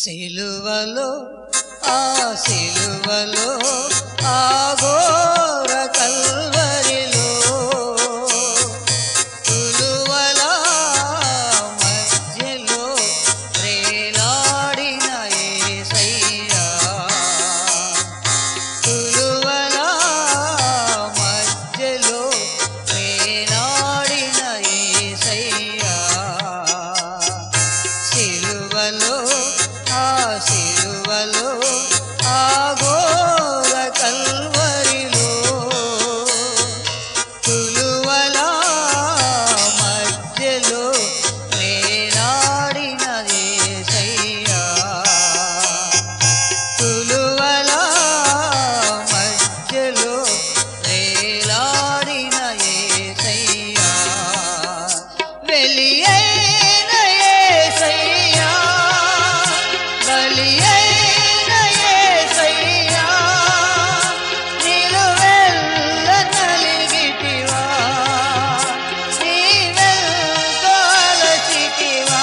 సిలువలో ఆ సిలువలో ఆ ఘోర కల్వరిలో తులువల మధ్యలో రేలాడిన యేసయ్యా తులువల మధ్యలో రేలాడిన యేసయ్యా సిలువలో ఆ సిలువలో ఆ ఘోర కల్వరిలో తులువల మధ్యలో వేలాడిన యేసయ్యా తులువల మధ్యలో వేలాడిన యేసయ్యా వెలియైన యేసయ్యా బలియైన యేసయ్యా నిలువెల్ల నలిగితివా నీవెంతో అలసితివా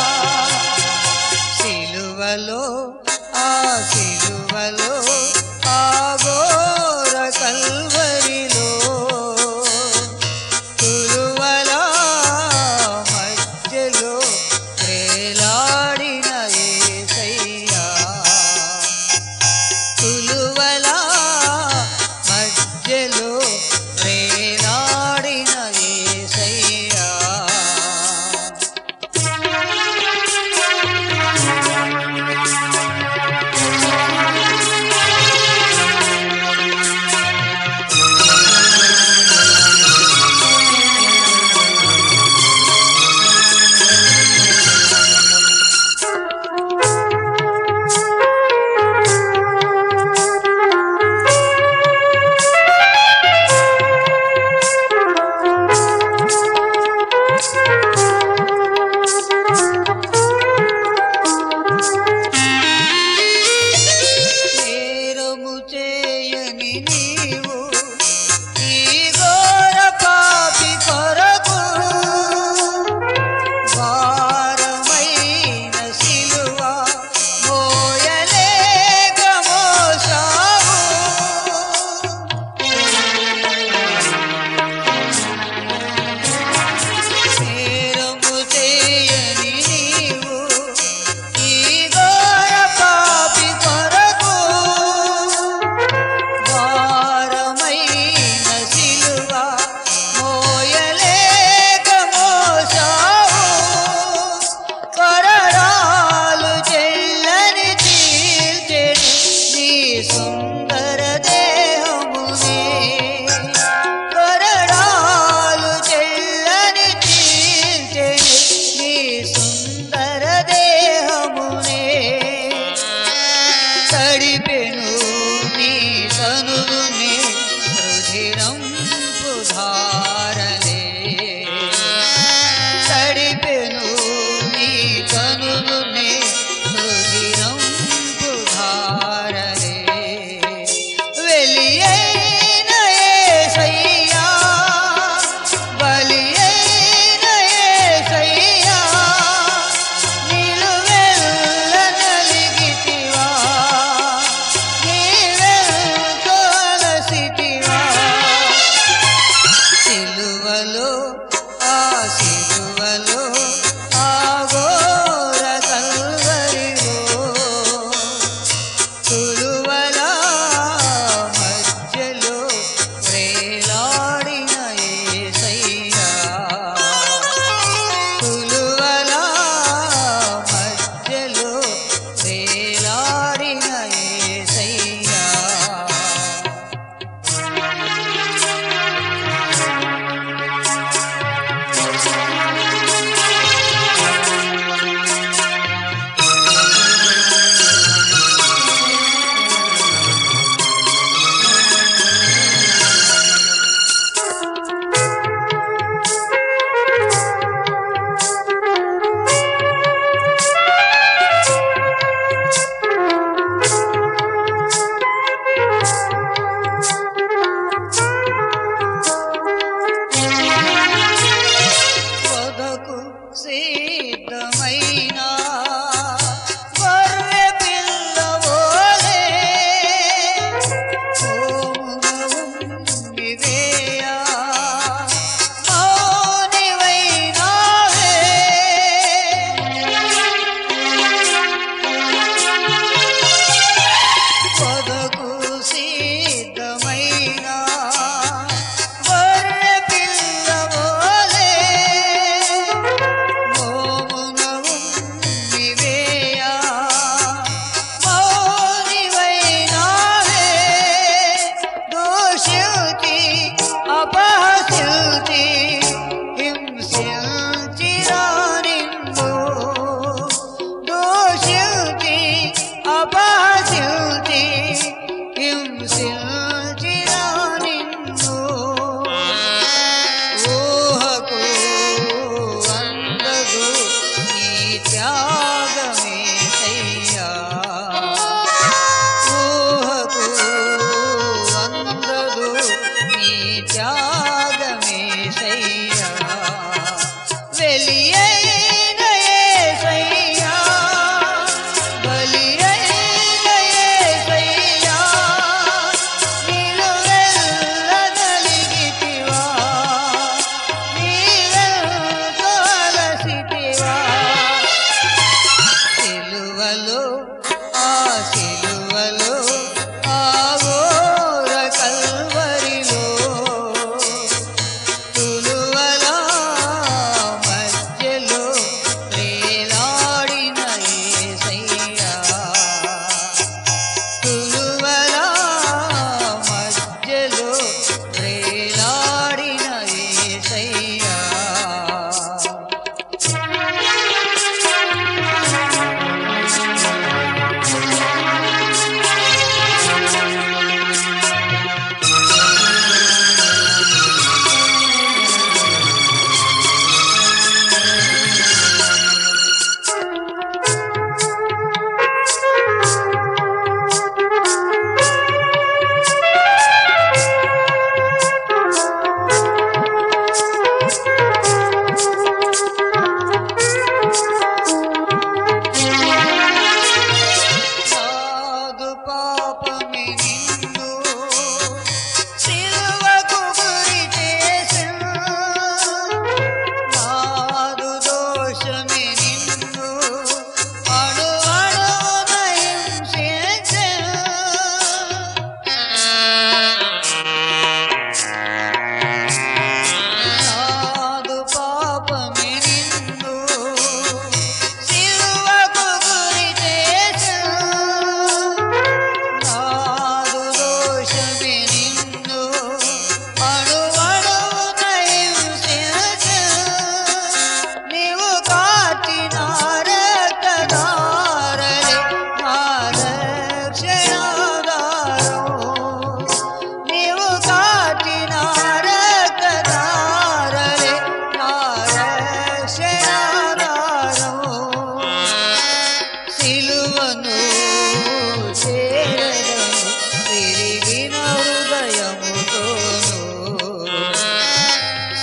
సిలువలో ఆ సిలువలో ఆ ఘోర కల్వరిలో తులువల మధ్యలో వేలాడిన యేసయ్యా తులువల మధ్యలో వేలాడిన యేసయ్యా నేరము చేయని నీవు ఈ ఘోర పాపి కొరకు భారమైన సిలువ మోయలేక మోసావు నేరము చేయని నీవు ఈ ఘోర పాపి కొరకు భారమైన సిలువ మోయలేక మోసావు కరడాలు చెల్లని చీల్చెని నీ సుందర దేహమునే కరడాలు చెల్లని చీల్చెని నీ సుందర దేహమునే తడిపెను నీ తనువుని రుధిరం పుధారలే తడిపెను నీ తనువుని రుధిరం పుధారలే వెలియైన యేసయ్యా బలియైన యేసయ్యా నిలువెల్ల నలిగితివా నీవెంతో అలసితివా సిలువలో ఆ సిలువలో ఆ ఘోర కల్వరిలో తులువల మధ్యలో వేలాడిన యేసయ్యా తులువల మధ్యలో వేలాడిన యేసయ్యా ఆ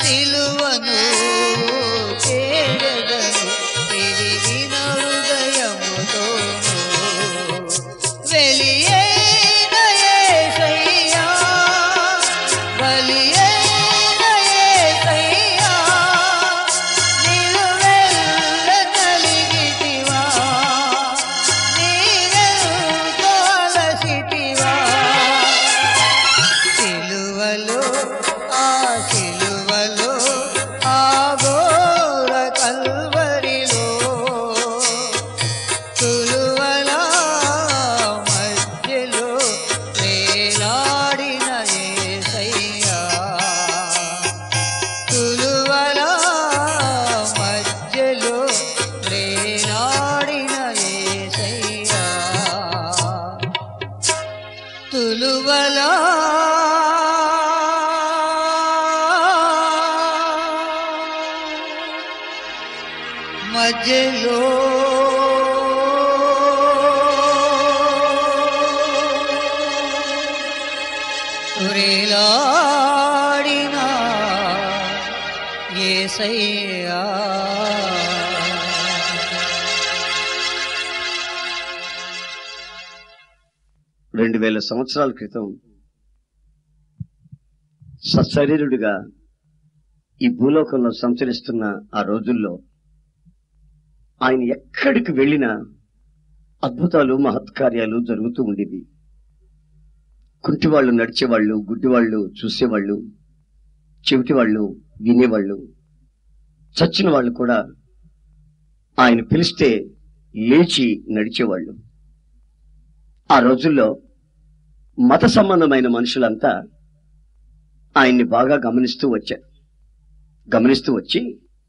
సిలువను చేరదను విరిగిన హృదయముతోను వెలియైన యేసయ్యా బలియైన యేసయ్యా నిలువెల్ల కలిగితివా నీవెంతో అలసితివా సిలువలో ఆ సిలువలో ఆ ఘోర కల్వరిలో తులువల మధ్యలో వేలాడిన యేసయ్యా తులువల మధ్యలో వేలాడిన యేసయ్యా తులువల మధ్యలో వేలాడిన ఏసయ్యా రెండు వేల సంవత్సరాల క్రితం సశరీరుడిగా ఈ భూలోకంలో సంచరిస్తున్న ఆ రోజుల్లో ఆయన ఎక్కడికి వెళ్ళినా అద్భుతాలు మహత్కార్యాలు జరుగుతూ ఉండేవి కుంటివాళ్ళు నడిచేవాళ్ళు గుడ్డివాళ్ళు చూసేవాళ్ళు చెవిటివాళ్ళు వినేవాళ్ళు చచ్చిన వాళ్ళు కూడా ఆయన పిలిస్తే లేచి నడిచేవాళ్ళు ఆ రోజుల్లో మత సంబంధమైన మనుషులంతా ఆయన్ని బాగా గమనిస్తూ వచ్చారు గమనిస్తూ వచ్చి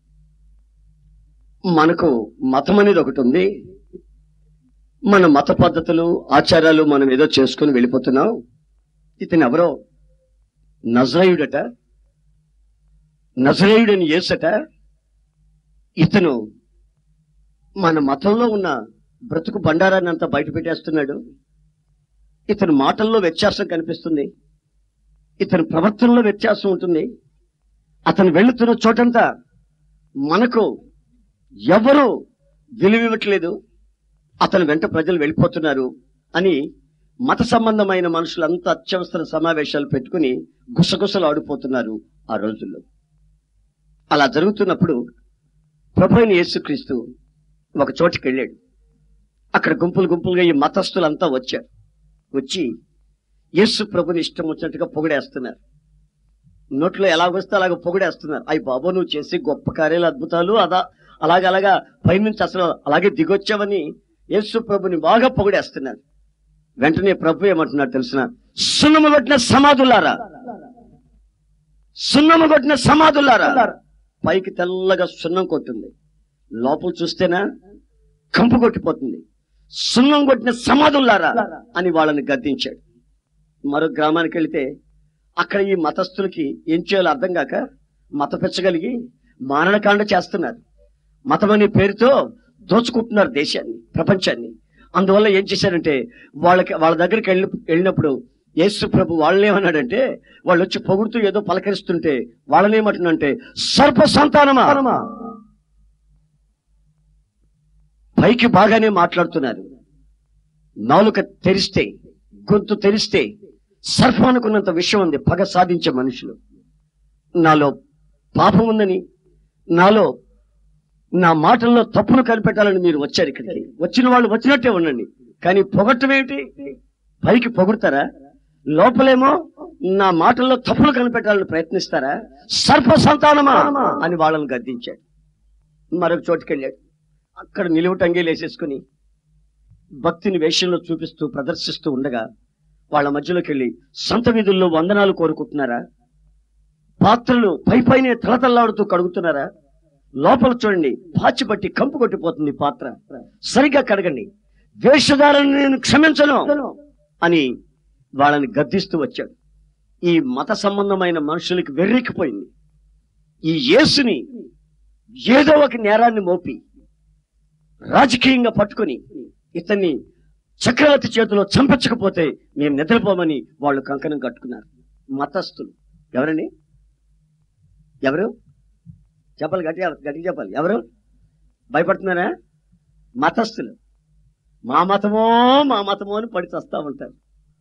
మనకు మతం అనేది ఒకటి ఉంది మన మత పద్ధతులు ఆచారాలు మనం ఏదో చేసుకుని వెళ్ళిపోతున్నాం ఇతను ఎవరో నజరేయుడట నజరేయుడని యేసట ఇతను మన మతంలో ఉన్న బ్రతుకు బండారాన్ని అంతా బయట పెట్టేస్తున్నాడు ఇతని మాటల్లో వ్యత్యాసం కనిపిస్తుంది ఇతని ప్రవర్తనలో వ్యత్యాసం ఉంటుంది అతను వెళుతున్న చోటంతా మనకు ఎవరు విలువివ్వట్లేదు అతని వెంట ప్రజలు వెళ్ళిపోతున్నారు అని మత సంబంధమైన మనుషులంతా అత్యవసర సమావేశాలు పెట్టుకుని గుసగుసలు ఆడిపోతున్నారు ఆ రోజుల్లో అలా జరుగుతున్నప్పుడు ప్రభు అయిన యేసుక్రీస్తు ఒక చోటికి వెళ్ళాడు అక్కడ గుంపులు గుంపులుగా ఈ మతస్థులంతా వచ్చారు వచ్చి యేసు ప్రభుని ఇష్టం వచ్చినట్టుగా పొగిడేస్తున్నారు నోట్లో ఎలా వస్తే అలాగ పొగిడేస్తున్నారు అయ్యి బాబు నువ్వు చేసి గొప్ప కార్యాలు అద్భుతాలు అదా అలాగలాగా పైనుంచి అసలు అలాగే దిగొచ్చావని యేసు ప్రభుని బాగా పొగిడేస్తున్నారు వెంటనే ప్రభు ఏమంటున్నారు తెలిసిన సున్నము కొట్టిన సమాధులారా సున్నము కొట్టిన సమాధులారా పైకి తెల్లగా సున్నం కొట్టింది లోపల చూస్తేనా కంపు కొట్టిపోతుంది సున్నం కొట్టిన సమాధులారా అని వాళ్ళని గద్దించాడు మరో గ్రామానికి వెళితే అక్కడ ఈ మతస్థులకి ఏం చేయాలో అర్థం కాక మత పెచ్చగలిగి మారణకాండ చేస్తున్నారు మతం అనే పేరుతో దోచుకుంటున్నారు దేశాన్ని ప్రపంచాన్ని అందువల్ల ఏం చేశారంటే వాళ్ళకి వాళ్ళ దగ్గరికి వెళ్ళి వెళ్ళినప్పుడు యేసు ప్రభు వాళ్ళని ఏమన్నాడంటే వాళ్ళు వచ్చి పొగుడుతూ ఏదో పలకరిస్తుంటే వాళ్ళని ఏమంటున్నంటే సర్ప సంతానమా పైకి బాగానే మాట్లాడుతున్నారు నాలుక తెరిస్తే గొంతు తెరిస్తే సర్పం అనుకున్నంత విషయం ఉంది పగ సాధించే మనుషులు నాలో పాపం ఉందని నాలో నా మాటల్లో తప్పును కనిపెట్టాలని మీరు వచ్చారు ఇక్కడికి వచ్చిన వాళ్ళు వచ్చినట్టే ఉండండి కానీ పొగట్టం ఏమిటి పైకి పొగుడతారా లోపలేమో నా మాటల్లో తప్పులు కనిపెట్టాలని ప్రయత్నిస్తారా సర్ప సంతానమా అని వాళ్ళని గద్దించాడు మరొక చోటుకి వెళ్ళాడు అక్కడ నిలువుటంగీలు వేసేసుకుని భక్తిని వేషంలో చూపిస్తూ ప్రదర్శిస్తూ ఉండగా వాళ్ళ మధ్యలోకి వెళ్ళి సంత వీధుల్లో వందనాలు కోరుకుంటున్నారా పాత్రలు పై పైనే తలతల్లాడుతూ కడుగుతున్నారా లోపల చూడండి పాచి పట్టి కంపు కొట్టిపోతుంది పాత్ర సరిగ్గా కడగండి వేషధారని నేను క్షమించను అని వాళ్ళని గద్దిస్తూ వచ్చాడు ఈ మత సంబంధమైన మనుషులకి వెర్రెక్కిపోయింది ఈ యేసుని ఏదో ఒక నేరాన్ని మోపి రాజకీయంగా పట్టుకొని ఇతన్ని చక్రవర్తి చేతిలో చంపించకపోతే మేము నిద్రపోమని వాళ్ళు కంకణం కట్టుకున్నారు మతస్థులు ఎవరండి ఎవరు చెప్పాలి గట్టి గట్టిగా చెప్పాలి ఎవరు భయపడుతున్నారా మతస్థులు మా మతమో మా మతమో అని పడి చస్తా ఉంటారు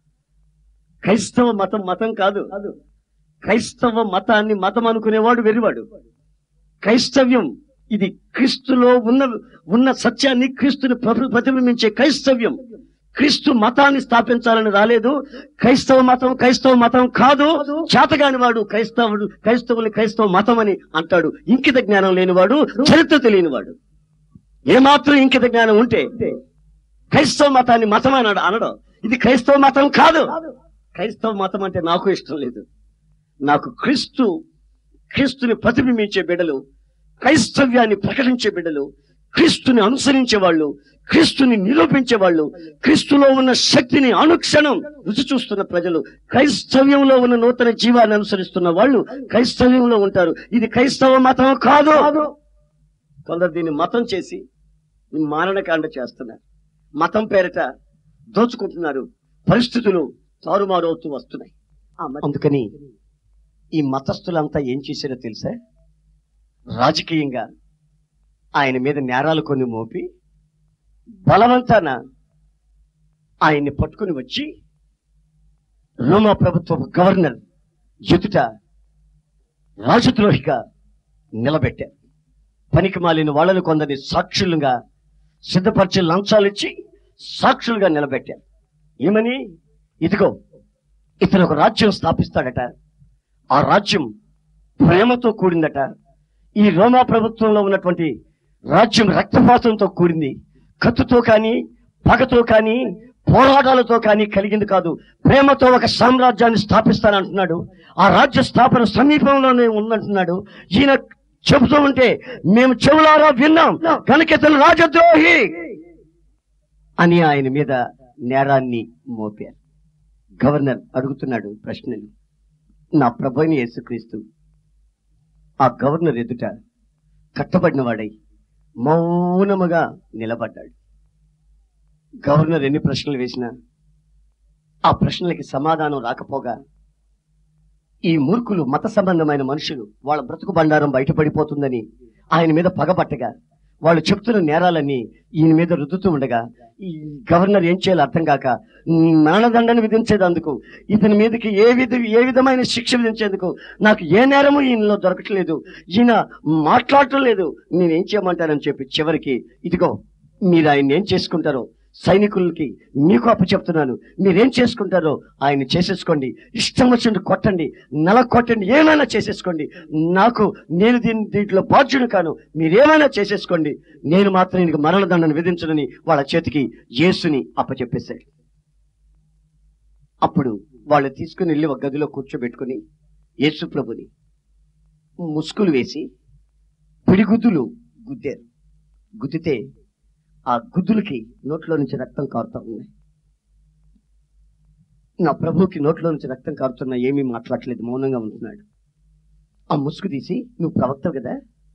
క్రైస్తవ మతం మతం కాదు క్రైస్తవ మతాన్ని మతం అనుకునేవాడు వెరివాడు క్రైస్తవ్యం ఇది క్రీస్తులో ఉన్న ఉన్న సత్యాన్ని క్రీస్తుని ప్రభు- ప్రతిబింబించే క్రైస్తవ్యం క్రీస్తు మతాన్ని స్థాపించాలని రాలేదు క్రైస్తవ మతం క్రైస్తవ మతం కాదు చేతగాని వాడు క్రైస్తవుడు క్రైస్తవుని క్రైస్తవ మతం అని అంటాడు ఇంకిత జ్ఞానం లేనివాడు చరిత్ర తెలియనివాడు ఏమాత్రం ఇంకిత జ్ఞానం ఉంటే క్రైస్తవ మతాన్ని మతం అన్నాడు అనడం ఇది క్రైస్తవ మతం కాదు క్రైస్తవ మతం అంటే నాకు ఇష్టం లేదు నాకు క్రీస్తు క్రీస్తుని ప్రతిబింబించే బిడ్డలు క్రైస్తవ్యాన్ని ప్రకటించే బిడ్డలు క్రీస్తుని అనుసరించే వాళ్ళు క్రీస్తుని నిరూపించే వాళ్ళు క్రీస్తులో ఉన్న శక్తిని అనుక్షణం రుచి చూస్తున్న ప్రజలు క్రైస్తవ్యంలో ఉన్న నూతన జీవాన్ని అనుసరిస్తున్న వాళ్ళు క్రైస్తవ్యంలో ఉంటారు ఇది క్రైస్తవ మతం కాదు కొందరు దీన్ని మతం చేసి మారణకాండ చేస్తున్నారు మతం పేరిట దోచుకుంటున్నారు పరిస్థితులు తారుమారవుతూ వస్తున్నాయి అందుకని ఈ మతస్థులంతా ఏం చేశారో తెలుసా రాజకీయంగా ఆయన మీద నేరాలు కొన్ని మోపి బలవంతాన ఆయన్ని పట్టుకుని వచ్చి రోమా ప్రభుత్వ గవర్నర్ ఎదుట రాజద్రోహిగా నిలబెట్టారు పనికి మాలిన వాళ్ళని కొందరిని సాక్షులుగా సిద్ధపరిచి లంచాలు ఇచ్చి సాక్షులుగా నిలబెట్టారు ఏమని ఇదిగో ఇతను ఒక రాజ్యం స్థాపిస్తాడట ఆ రాజ్యం ప్రేమతో కూడిందట ఈ రోమా ప్రభుత్వంలో ఉన్నటువంటి రాజ్యం రక్తపాతంతో కూడింది కత్తుతో కానీ పగతో కానీ పోరాటాలతో కానీ కలిగింది కాదు ప్రేమతో ఒక సామ్రాజ్యాన్ని స్థాపిస్తానంటున్నాడు ఆ రాజ్య స్థాపన సమీపంలోనే ఉందంటున్నాడు ఈయన చెబుతూ ఉంటే మేము చెవులారా విన్నాం కనుక ఇతను రాజద్రోహి అని ఆయన మీద నేరాన్ని మోపారు గవర్నర్ అడుగుతున్నాడు ప్రశ్నలు నా ప్రభుని యేసుక్రీస్తు ఆ గవర్నర్ ఎదుట కట్టబడిన వాడై మౌనముగా నిలబడ్డాడు గవర్నర్ ఎన్ని ప్రశ్నలు వేసినా ఆ ప్రశ్నలకి సమాధానం రాకపోగా ఈ మూర్ఖులు మత సంబంధమైన మనుషులు వాళ్ళ బ్రతుకు బండారం బయటపడిపోతుందని ఆయన మీద పగబట్టగా వాళ్ళు చెప్తున్న నేరాలన్నీ ఈయన మీద రుద్దుతూ ఉండగా ఈ గవర్నర్ ఏం చేయాలో అర్థం కాక మరణదండను విధించేదందుకు ఇతని మీదకి ఏ విధ ఏ విధమైన శిక్ష విధించేందుకు నాకు ఏ నేరము ఈయనలో దొరకట్లేదు ఈయన మాట్లాడటం లేదు నేనేం చేయమంటానని చెప్పి చివరికి ఇదిగో మీరు ఆయన ఏం చేసుకుంటారో సైనికులకి మీకు అప్పచెప్తున్నాను మీరేం చేసుకుంటారో ఆయన చేసేసుకోండి ఇష్టం వచ్చినట్టు కొట్టండి నెల కొట్టండి ఏమైనా చేసేసుకోండి నాకు నేను దీని దీంట్లో బాధ్యుడు కాను మీరేమైనా చేసేసుకోండి నేను మాత్రం ఈయనకు మరణదండను విధించనని వాళ్ళ చేతికి యేసుని అప్పచెప్పేశాడు అప్పుడు వాళ్ళు తీసుకుని వెళ్ళి ఒక గదిలో కూర్చోబెట్టుకుని యేసు ప్రభుని ముసుగులు వేసి పిడిగుద్దులు గుద్దారు గుద్దితే ఆ గుద్దులకి నోట్లో నుంచి రక్తం కారుతా ఉన్నాయి నా ప్రభువుకి నోట్లో నుంచి రక్తం కారుతున్నా ఏమీ మాట్లాడలేదు మౌనంగా ఉంటున్నాడు ఆ ముసుగు తీసి నువ్వు ప్రవక్తవు కదా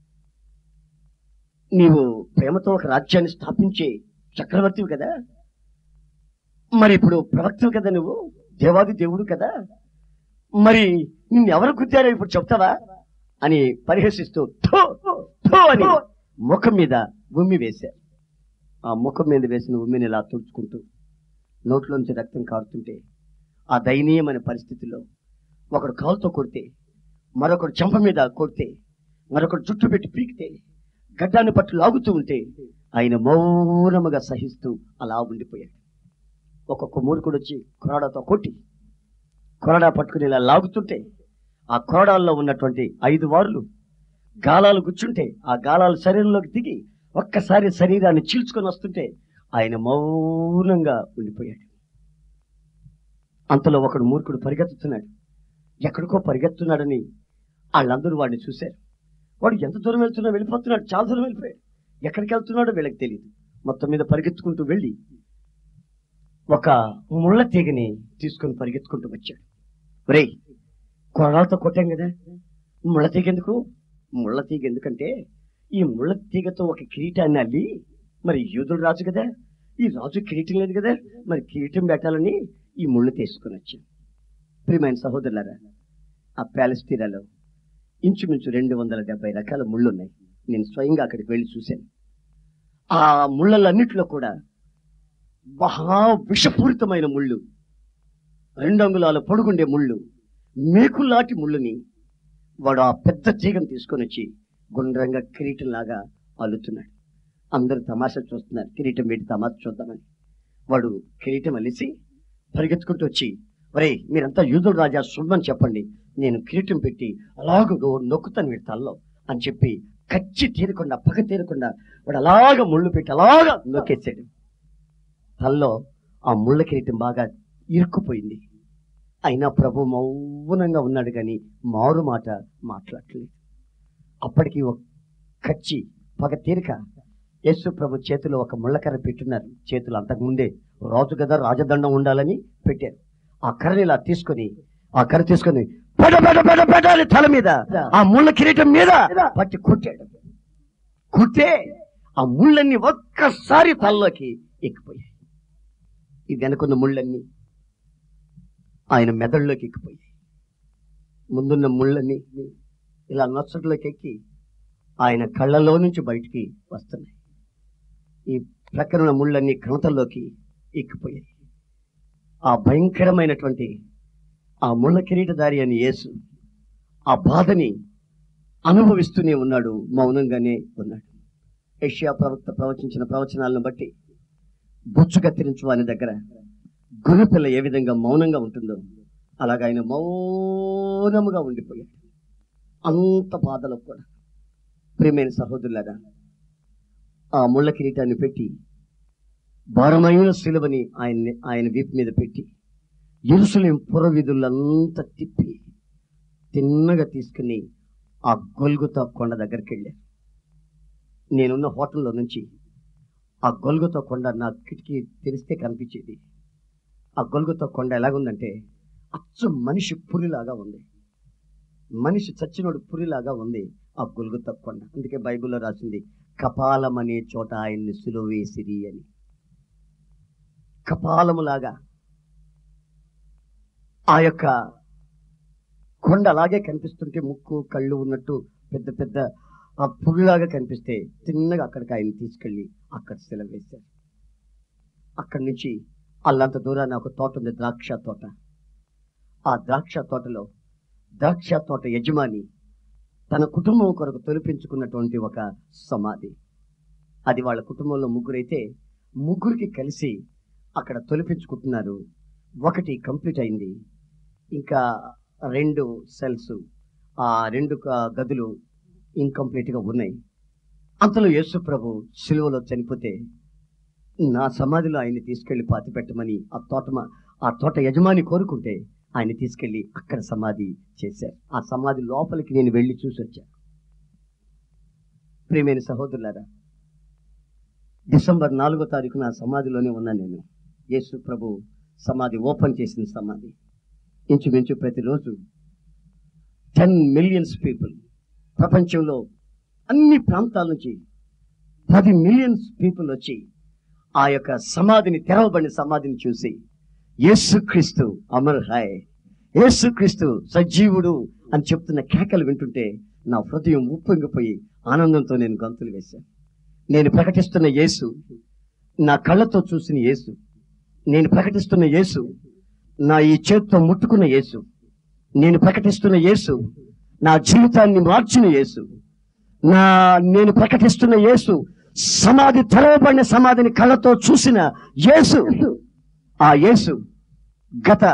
నీవు ప్రేమతో ఒక రాజ్యాన్ని స్థాపించే చక్రవర్తివి కదా మరి ఇప్పుడు ప్రవక్తవు కదా నువ్వు దేవాది దేవుడు కదా మరి నిన్ను ఎవరు గుద్దారో ఇప్పుడు చెప్తావా అని పరిహసిస్తూ "థూ, థూ" అని ముఖం మీద ఉమ్మి వేశారు ఆ ముఖం మీద వేసిన ఉమ్మిని ఇలా తుడుచుకుంటూ నోట్లోంచి రక్తం కారుతుంటే ఆ దయనీయమైన పరిస్థితిలో ఒకడు కాలుతో కొడితే మరొకడు చెంప మీద కొడితే మరొకడు జుట్టు పెట్టి పీకితే గడ్డాన్ని పట్టు లాగుతూ ఉంటే ఆయన మౌనముగా సహిస్తూ అలా ఉండిపోయాడు ఒక్కొక్క మూర్ఖుడు వచ్చి కొరడాతో కొట్టి కొరడా పట్టుకుని ఇలా లాగుతుంటే ఆ కొరడాల్లో ఉన్నటువంటి ఐదు వారులు గాలాలు గుచ్చుంటే ఆ గాలాలు శరీరంలోకి దిగి ఒక్కసారి శరీరాన్ని చీల్చుకొని వస్తుంటే ఆయన మౌనంగా ఉండిపోయాడు అంతలో ఒకడు మూర్ఖుడు పరిగెత్తుతున్నాడు ఎక్కడికో పరిగెత్తున్నాడని వాళ్ళందరూ వాడిని చూశారు వాడు ఎంత దూరం వెళ్తున్నా వెళ్ళిపోతున్నాడు చాలా దూరం వెళ్ళిపోయాడు ఎక్కడికి వెళ్తున్నాడో వీళ్ళకి తెలియదు మొత్తం మీద పరిగెత్తుకుంటూ వెళ్ళి ఒక ముళ్ళ తీగని తీసుకొని పరిగెత్తుకుంటూ వచ్చాడు ఒరేయ్ కొరడాలతో కొట్టాం కదా ముళ్ళ తీగ ఎందుకు ముళ్ళ తీగ ఎందుకంటే ఈ ముళ్ళ తీగతో ఒక కిరీటాన్ని అల్లి మరి యూదుడు రాజు కదా ఈ రాజు కిరీటం లేదు కదా మరి కిరీటం పెట్టాలని ఈ ముళ్ళు తీసుకొని వచ్చాను ప్రియమైన సహోదరులారా ఆ ప్యాలెస్తీనాలో ఇంచుమించు రెండు వందల డెబ్బై రకాల ముళ్ళు ఉన్నాయి నేను స్వయంగా అక్కడికి వెళ్ళి చూశాను ఆ ముళ్ళలన్నిటిలో కూడా మహా విషపూరితమైన ముళ్ళు రెండు అంగుళాల పొడుగుండే ముళ్ళు మేకులాంటి ముళ్ళుని వాడు ఆ పెద్ద తీగను తీసుకొని వచ్చి గుండ్రంగా కిరీటంలాగా అల్లుతున్నాడు అందరూ తమాషా చూస్తున్నారు కిరీటం పెట్టి తమాషా చూద్దామని వాడు కిరీటం అలిసి పరిగెత్తుకుంటూ వచ్చి ఒరే మీరంతా యూదుడు రాజా శుభ్మని చెప్పండి నేను కిరీటం పెట్టి అలాగ నొక్కుతాను వీడి తల్లో అని చెప్పి కచ్చి తీరకుండా పగ తీరకుండా వాడు అలాగ ముళ్ళు పెట్టి అలాగా నొక్కేసాడు తల్లో ఆ ముళ్ళ కిరీటం బాగా ఇరుక్కుపోయింది అయినా ప్రభు మౌనంగా ఉన్నాడు కానీ మారు మాట మాట్లాడలేదు అప్పటికి ఒక కచ్చి పగ తీరిక యేసు ప్రభు చేతిలో ఒక ముళ్ళకర్ర పెట్టున్నారు చేతులు అంతకుముందే రాజు కదా రాజదండం ఉండాలని పెట్టారు ఆ కర్రని ఇలా తీసుకొని ఆ కర్ర తీసుకొని పెడ పెడ పెడ పెడ అని తల మీద ఆ ముళ్ళ కిరీటం మీద పట్టి కొట్టాడు కొట్టే ఆ ముళ్ళన్నీ ఒక్కసారి తలలోకి ఎక్కిపోయాయి ఈ వెనుకున్న ముళ్ళన్నీ ఆయన మెదడులోకి ఎక్కిపోయాయి ముందున్న ముళ్ళన్నీ ఇలా నొచ్చట్లోకి ఎక్కి ఆయన కళ్ళలో నుంచి బయటికి వస్తున్నాయి ఈ ప్రక్కన ముళ్ళన్నీ కణతల్లోకి ఎక్కిపోయాయి ఆ భయంకరమైనటువంటి ఆ ముళ్ళ కిరీటధారి అని యేసు ఆ బాధని అనుభవిస్తూనే ఉన్నాడు మౌనంగానే ఉన్నాడు ఏషియా ప్రవక్త ప్రవచించిన ప్రవచనాలను బట్టి బొచ్చు కత్తిరించు వాని దగ్గర గొర్రెపిల్ల ఏ విధంగా మౌనంగా ఉంటుందో అలాగ ఆయన మౌనముగా ఉండిపోయాడు అంత బాధలో కూడా ప్రియమైన సహోదరులారా ఆ ముళ్ళ కిరీటాన్ని పెట్టి భారమైన శిలువని ఆయన ఆయన వీపు మీద పెట్టి ఎరుసలేం పురవీధులంతా తిప్పి తిన్నగా తీసుకుని ఆ గొల్గుతా కొండ దగ్గరికి వెళ్ళాను నేనున్న హోటల్లో నుంచి ఆ గొల్గుతా కొండ నా కిటికీ తెరిస్తే కనిపించేది ఆ గొల్గుతా కొండ ఎలాగుందంటే అచ్చు మనిషి పురిలాగా ఉంది మనిషి చచ్చినోడు పురిలాగా ఉంది ఆ గొల్గుతా కొండ అందుకే బైబిల్లో రాసింది కపాలం అనే చోట ఆయన్ని సులువ వేసిరి అని కపాలములాగా ఆ యొక్క కొండ అలాగే కనిపిస్తుంటే ముక్కు కళ్ళు ఉన్నట్టు పెద్ద పెద్ద ఆ పుల్లాగా కనిపిస్తే చిన్నగా అక్కడికి ఆయన తీసుకెళ్ళి అక్కడ సెలవు వేశారు అక్కడి నుంచి అల్లంత దూరాన్ని ఒక తోట ఉంది ద్రాక్ష తోట ఆ ద్రాక్ష తోటలో ద్రాక్ష తోట యజమాని తన కుటుంబం కొరకు తొలిపించుకున్నటువంటి ఒక సమాధి అది వాళ్ళ కుటుంబంలో ముగ్గురైతే ముగ్గురికి కలిసి అక్కడ తొలిపించుకుంటున్నారు ఒకటి కంప్లీట్ అయింది ఇంకా రెండు సెల్స్ ఆ రెండు క- గదులు ఇన్కంప్లీట్గా ఉన్నాయి అంతలో యేసు ప్రభు సిలువలో చనిపోతే నా సమాధిలో ఆయన్ని తీసుకెళ్లి పాతి పెట్టమని ఆ తోట ఆ తోట యజమాని కోరుకుంటే ఆయన తీసుకెళ్లి అక్కడ సమాధి చేశారు ఆ సమాధి లోపలికి నేను వెళ్ళి చూసి వచ్చాను ప్రియమైన సహోదరులారా డిసెంబర్ నాలుగో తారీఖున ఆ సమాధిలోనే ఉన్నా నేను యేసు ప్రభు సమాధి ఓపెన్ చేసిన సమాధి ఇంచుమించు ప్రతిరోజు టెన్ మిలియన్స్ పీపుల్ ప్రపంచంలో అన్ని ప్రాంతాల నుంచి పది మిలియన్స్ పీపుల్ వచ్చి ఆ యొక్క సమాధిని తెరవబడిన సమాధిని చూసి యేసుక్రీస్తు అమర్ హాయ్ యేసుక్రీస్తు సజీవుడు అని చెప్తున్న కేకలు వింటుంటే నా హృదయం ఉప్పొంగిపోయి ఆనందంతో నేను గంతులు వేశాను నేను ప్రకటిస్తున్న యేసు నా కళ్ళతో చూసిన యేసు నేను ప్రకటిస్తున్న యేసు నా ఈ చేత్తో ముట్టుకున్న యేసు నేను ప్రకటిస్తున్న యేసు నా జీవితాన్ని మార్చిన యేసు నా నేను ప్రకటిస్తున్న యేసు సమాధి తెరవబడిన సమాధిని కళ్ళతో చూసిన యేసు ఆ యేసు గత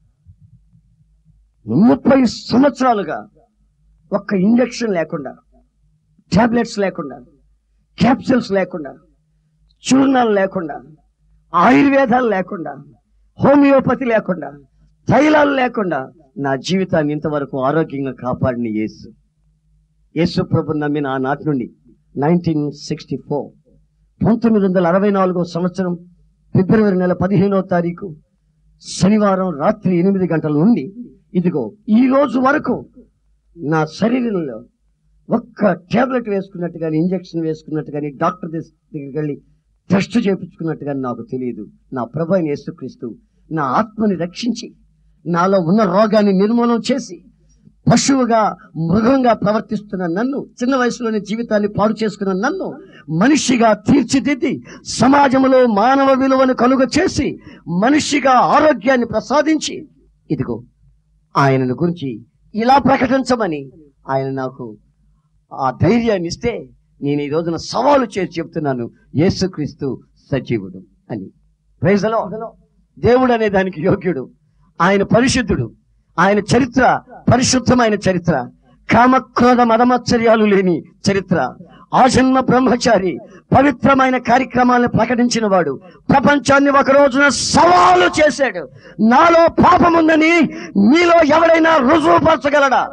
ముప్పై సంవత్సరాలుగా ఒక్క ఇంజెక్షన్ లేకుండా టాబ్లెట్స్ లేకుండా క్యాప్సిల్స్ లేకుండా చూర్ణాలు లేకుండా ఆయుర్వేదాలు లేకుండా హోమియోపతి లేకుండా తైలాలు లేకుండా నా జీవితాన్ని ఇంతవరకు ఆరోగ్యంగా కాపాడిన యేసు యేసు ప్రభు నమ్మిన ఆనాటి నుండి నైన్టీన్ సిక్స్టీ ఫోర్ పంతొమ్మిది వందల అరవై నాలుగో సంవత్సరం ఫిబ్రవరి నెల పదిహేనో తారీఖు శనివారం రాత్రి ఎనిమిది గంటల నుండి ఇదిగో ఈ రోజు వరకు నా శరీరంలో ఒక్క టాబ్లెట్ వేసుకున్నట్టు కానీ ఇంజెక్షన్ వేసుకున్నట్టు కానీ డాక్టర్ దగ్గరికి వెళ్ళి టెస్ట్ చేయించుకున్నట్టు కానీ నాకు తెలియదు నా ప్రభు అయిన యేసుక్రీస్తు నా ఆత్మని రక్షించి నాలో ఉన్న రోగాన్ని నిర్మూలన చేసి పశువుగా మృగంగా ప్రవర్తిస్తున్న నన్ను చిన్న వయసులోని జీవితాన్ని పాడు చేసుకున్న నన్ను మనిషిగా తీర్చిదిద్ది సమాజంలో మానవ విలువను కలుగ చేసి మనిషిగా ఆరోగ్యాన్ని ప్రసాదించి ఇదిగో ఆయనను గురించి ఇలా ప్రకటించమని ఆయన నాకు ఆ ధైర్యాన్ని ఇస్తే నేను ఈ రోజున సవాలు చేసి చెప్తున్నాను యేసుక్రీస్తు సజీవుడు అని ప్రైజలో దేవుడు అనే దానికి యోగ్యుడు ఆయన పరిశుద్ధుడు ఆయన చరిత్ర పరిశుద్ధమైన చరిత్ర కామక్రోధ మదమచ్చర్యాలు లేని చరిత్ర ఆజన్మ బ్రహ్మచారి పవిత్రమైన కార్యక్రమాలను ప్రకటించిన వాడు ప్రపంచాన్ని ఒక రోజున సవాలు చేశాడు నాలో పాపముందని మీలో ఎవడైనా రుజువుపరచగలడా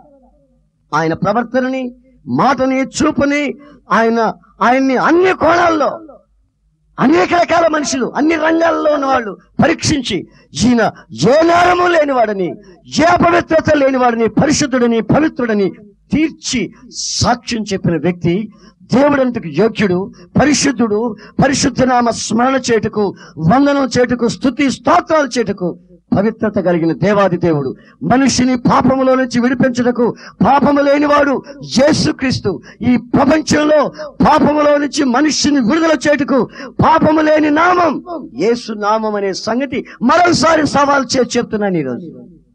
ఆయన ప్రవర్తనని మాటని చూపుని ఆయన ఆయన్ని అన్ని కోణాల్లో అనేక రకాల మనుషులు అన్ని రంగాల్లో ఉన్న వాళ్ళు పరీక్షించి ఈయన ఏ నేరము లేనివాడని ఏ అపవిత్రత లేనివాడని పరిశుద్ధుడని పవిత్రుడని తీర్చి సాక్ష్యం చెప్పిన వ్యక్తి దేవుడంతకు యోగ్యుడు పరిశుద్ధుడు పరిశుద్ధనామ స్మరణ చేటుకు వందనం చేటుకు స్థుతి స్తోత్రాలు చేటుకు పవిత్రత కలిగిన దేవాది దేవుడు మనిషిని పాపములో నుంచి విడిపించుటకు పాపము లేనివాడు యేసుక్రీస్తు ఈ ప్రపంచంలో పాపములో నుంచి మనిషిని విడుదల చేటుకు పాపము లేని నామం యేసు నామం అనే సంగతి మరోసారి సవాల్ చేసి చెప్తున్నాను ఈరోజు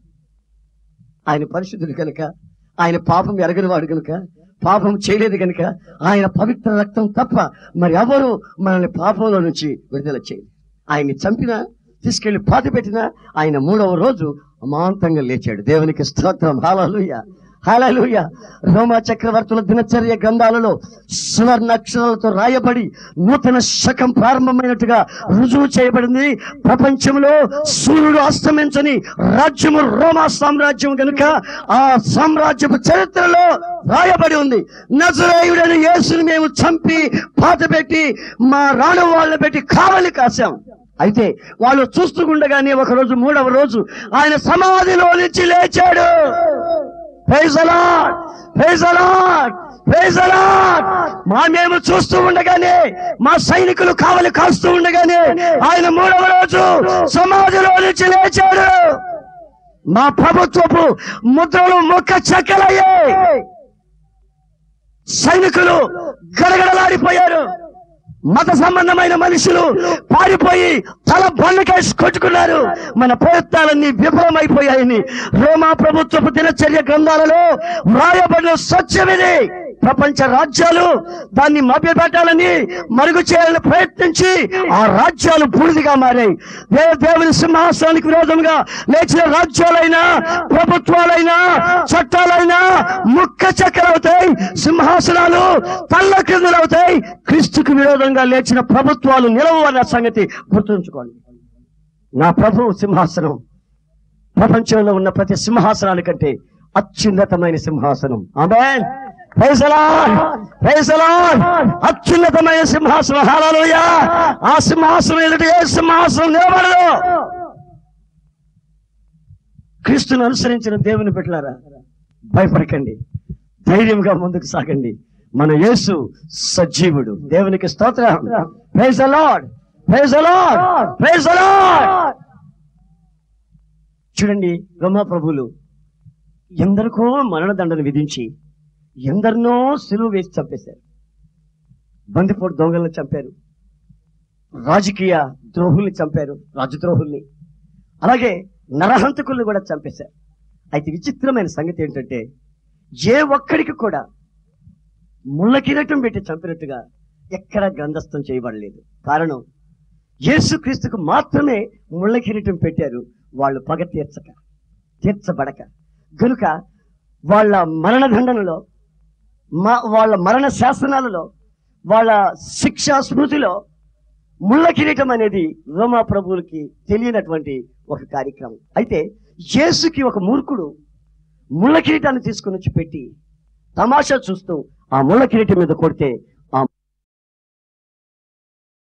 ఆయన పరిశుద్ధుడు కనుక ఆయన పాపం ఎరగని వాడు కనుక పాపం చేయలేదు కనుక ఆయన పవిత్ర రక్తం తప్ప మరి ఎవరు మనల్ని పాపంలో నుంచి విడుదల చేయలేదు ఆయన్ని చంపినా తీసుకెళ్లి పాతి పెట్టినా ఆయన మూడవ రోజు అమాంతంగా లేచాడు దేవునికి స్తోత్రం హాలూయ హాలూయ రోమా చక్రవర్తుల దినచర్య గ్రంథాలలో సువర్ణాక్షరాలతో రాయబడి నూతన శకం ప్రారంభమైనట్టుగా రుజువు చేయబడింది ప్రపంచంలో సూర్యుడు అస్తమించని రాజ్యము రోమా సామ్రాజ్యం కనుక ఆ సామ్రాజ్యపు చరిత్రలో రాయబడి ఉంది నజరేయుడని యేసుని మేము చంపి పాత పెట్టి మా రాను వాళ్ళని పెట్టి కావలి కాశాం అయితే వాళ్ళు చూస్తుండగానే ఒక రోజు మూడవ రోజు ఆయన సమాధిలో నుంచి లేచాడు Praise the Lord! Praise the Lord! Praise the Lord! మా మేము చూస్తూ ఉండగానే మా సైనికులు కావలి కాస్తూ ఉండగానే ఆయన మూడవ రోజు సమాధిలో నుంచి లేచాడు మా ప్రభుత్వపు ముద్రలు మొక్క చెక్కలయ్యాయి సైనికులు గడగడలాడిపోయారు మత సంబంధమైన మనుషులు పారిపోయి తల బండకేసి కొట్టుకున్నారు మన ప్రయత్నాలన్నీ విఫలమైపోయాయని రోమా ప్రభుత్వపు దినచర్య గ్రంథాలలో వ్రాయబడిన సత్యమిది ప్రపంచ రాజ్యాలు దాన్ని మభ్యపెట్టాలని మరుగు చేయాలని ప్రయత్నించి ఆ రాజ్యాలు బూడిదిగా మారాయి దేవ దేవుని సింహాసనానికి విరోధంగా లేచిన రాజ్యాలైనా ప్రభుత్వాలైనా చట్టాలైనా ముక్క చక్కరవుతాయి సింహాసనాలు తల్ల క్రిందలవుతాయి క్రీస్తుకు విరోధంగా లేచిన ప్రభుత్వాలు నిలవు అన్న సంగతి గుర్తుంచుకోండి నా ప్రభు సింహాసనం ప్రపంచంలో ఉన్న ప్రతి సింహాసనాల కంటే అత్యున్నతమైన సింహాసనం ఆమేన్ Praise the Lord. Praise the Lord. అత్యున్నతమైన సింహాసనం హల్లెలూయా ఆ సింహాసనం ఎదుట ఏ సింహాసనం నిలబడదు క్రీస్తును అనుసరించిన దేవుని పెట్టారా భయపడకండి ధైర్యంగా ముందుకు సాగండి మన యేసు సజీవుడు దేవునికి స్తోత్రం praise the lord praise the lord praise the lord చూడండి బ్రహ్మ ప్రభులు ఎందరికో మరణదండను విధించి ఎందరినో సిలువ వేసి చంపేశారు బందిపోటు దొంగలను చంపారు రాజకీయ ద్రోహుల్ని చంపారు రాజద్రోహుల్ని అలాగే నరహంతకుల్ని కూడా చంపేశారు అయితే విచిత్రమైన సంగతి ఏంటంటే ఏ ఒక్కడికి కూడా ముళ్ళ కిరీటం పెట్టి చంపినట్టుగా ఎక్కడ గ్రంథస్థం చేయబడలేదు కారణం యేసుక్రీస్తుకు మాత్రమే ముళ్ళ కిరీటం పెట్టారు వాళ్ళు పగ తీర్చక తీర్చబడక గనుక వాళ్ళ మరణదండనలో మా వాళ్ళ మరణ శాసనాలలో వాళ్ళ శిక్షా స్మృతిలో ముళ్ళ కిరీటం అనేది రోమా ప్రభువులకి తెలియనటువంటి ఒక కార్యక్రమం అయితే యేసుకి ఒక మూర్ఖుడు ముళ్ళ కిరీటాన్ని తీసుకుని వచ్చి పెట్టి తమాషా చూస్తూ ఆ ముళ్ళ కిరీటం మీద కొడితే